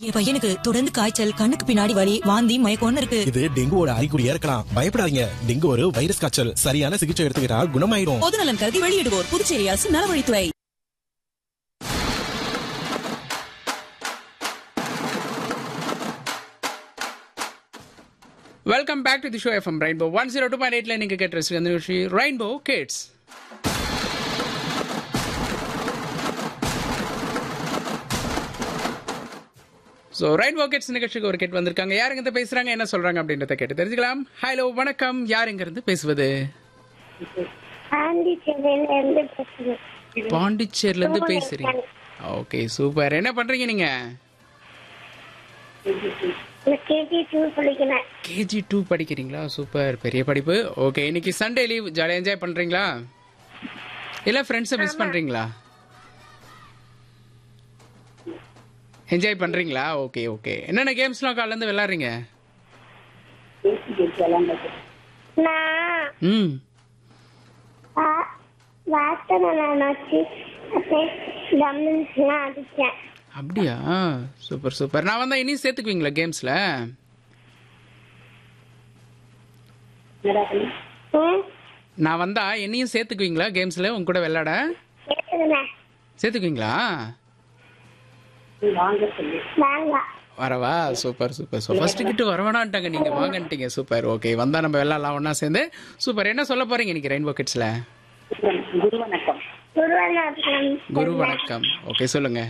என் பையனுக்கு தொடர்ந்து காய்ச்சல் கண்ணுக்கு பின்னாடி வலி வாந்தி மயக்கம்னு இருக்கு இது டெங்குவோட அறிகுறியா இருக்கலாம் பயப்படாதீங்க டெங்கு ஒரு வைரஸ் காய்ச்சல் சரியான சிகிச்சை எடுத்துக்கிட்டா குணமாயிடும் பொதுநலன் கருதி வெளியிடுவோர் புதுச்சேரி அரசு நலவழித்துறை welcome back to the show FM rainbow one zero two point எயிட்ல நீங்க கேட்டு அந்த நிகழ்ச்சி rainbow kids so rainbow kids நிகழ்ச்சிக்கு ஒரு கேட் வந்திருக்காங்க யார் இருந்து பேசுறாங்க என்ன சொல்றாங்க அப்படின்றத கேட்டு தெரிஞ்சுக்கலாம் ஹலோ வணக்கம் யார் இங்க இருந்து பேசுவது பாண்டிச்சேரியில இருந்து பேசுறேன் பாண்டிச்சேரில இருந்து பேசுறீங்க ஓகே சூப்பர் என்ன பண்றீங்க நீங்க நான் கேஜி டூ படிக்கிறேன் கேஜி டூ படிக்கிறீங்களா சூப்பர் பெரிய படிப்பு ஓகே இன்னைக்கு சண்டே லீவ் ஜாலியாக என்ஜாய் பண்றீங்களா இல்ல ஃப்ரெண்ட்ஸை மிஸ் பண்றீங்களா என்ஜாய் பண்றீங்களா ஓகே ஓகே என்னென்ன கேம்ஸ்லாம் காலைல இருந்து விளையாடுறீங்க நான் ம் வா- வாட்டர்மெலன் வச்சு அப்படியே டம்பிள்ஸ்லாம் அடிச்சேன் அப்படியா சூப்பர் சூப்பர் நான் வந்தா இனியும் சேர்த்துக்குவீங்களா கேம்ஸ்ல ம் நான் வந்தா என்னையும் சேர்த்துக்குவீங்களா கேம்ஸ்ல உங்க கூட விளையாட கேட்டுக்கிறேன் சேர்த்துக்குவீங்களா வாங்க வரவா சூப்பர் சூப்பர் ஸோ ஃபர்ஸ்ட் கிட்ட வரவேணான்ட்டாங்க நீங்க வாங்கன்ட்டீங்க சூப்பர் ஓகே வந்தா நம்ம விளையாடலாம் ஒண்ணா சேர்ந்து சூப்பர் என்ன சொல்ல போறீங்க இன்னைக்கு ரெயின்போ கிட்ஸ்ல குருவநாதன் குரு வணக்கம் ஓகே சொல்லுங்க